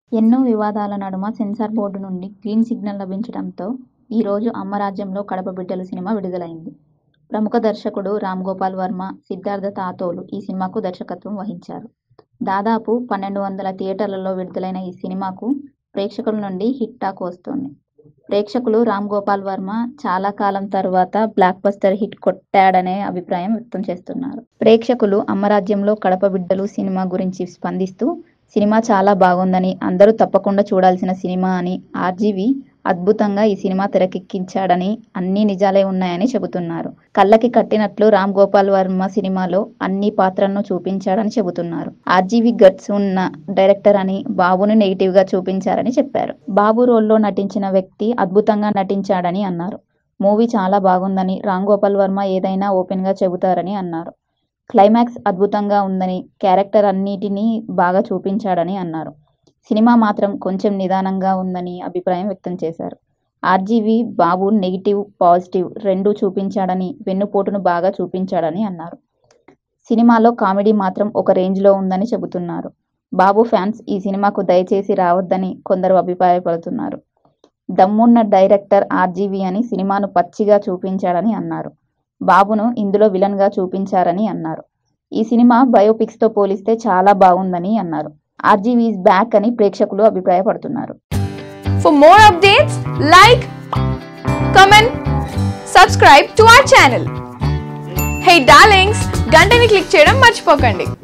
ఎన్నో వివాదాల నడుమ సెన్సార్ బోర్డు నుండి గ్రీన్ సిగ్నల్ లభించడంతో ఈ రోజు అమ్మరాజ్యంలో కడప బిడ్డలు సినిమా విడుదలైంది. ప్రముఖ దర్శకుడు రామ్ గోపాల్ వర్మ, సిద్ధార్థ తాతోలు ఈ సినిమాకు దర్శకత్వం వహించారు. దాదాపు పన్నెండు వందల థియేటర్లలో విడుదలైన ఈ సినిమాకు ప్రేక్షకుల నుండి హిట్ టాక్ వస్తోంది. ప్రేక్షకులు రామ్ గోపాల్ వర్మ చాలా కాలం తరువాత బ్లాక్ బస్టర్ హిట్ కొట్టాడనే అభిప్రాయం వ్యక్తం చేస్తున్నారు. ప్రేక్షకులు అమ్మరాజ్యంలో కడప బిడ్డలు సినిమా గురించి స్పందిస్తూ సినిమా చాలా బాగుందని, అందరూ తప్పకుండా చూడాల్సిన సినిమా అని, ఆర్జీవి అద్భుతంగా ఈ సినిమా తెరకెక్కించాడని, అన్నీ నిజాలే ఉన్నాయని చెబుతున్నారు. కళ్లకి కట్టినట్లు రామ్ గోపాల్ వర్మ సినిమాలో అన్ని పాత్రలను చూపించాడని చెబుతున్నారు. ఆర్జీవి గట్స్ ఉన్న డైరెక్టర్ అని, బాబును నెగిటివ్ గా చూపించారని చెప్పారు. బాబు రోల్లో నటించిన వ్యక్తి అద్భుతంగా నటించాడని అన్నారు. మూవీ చాలా బాగుందని, రామ్ గోపాల్ వర్మ ఏదైనా ఓపెన్ గా చెబుతారని అన్నారు. క్లైమాక్స్ అద్భుతంగా ఉందని, క్యారెక్టర్ అన్నిటినీ బాగా చూపించాడని అన్నారు. సినిమా మాత్రం కొంచెం నిదానంగా ఉందని అభిప్రాయం వ్యక్తం చేశారు. ఆర్జీవి బాబు నెగిటివ్, పాజిటివ్ రెండూ చూపించాడని, వెన్నుపోటును బాగా చూపించాడని అన్నారు. సినిమాలో కామెడీ మాత్రం ఒక రేంజ్లో ఉందని చెబుతున్నారు. బాబు ఫ్యాన్స్ ఈ సినిమాకు దయచేసి రావొద్దని కొందరు అభిప్రాయపడుతున్నారు. దమ్మున్న డైరెక్టర్ ఆర్జీవి అని సినిమాను పచ్చిగా చూపించాడని అన్నారు. బాబును ఇందులో విలన్ గా చూపించారని అన్నారు. ఈ సినిమా బయోపిక్స్ తో పోలిస్తే చాలా బాగుందని అన్నారు. ఆర్జీవి ఈజ్ బ్యాక్ అని ప్రేక్షకులు అభిప్రాయపడుతున్నారు. For more updates, like, comment, subscribe to our channel. Hey darlings, గంటని click చేయడం మర్చిపోకండి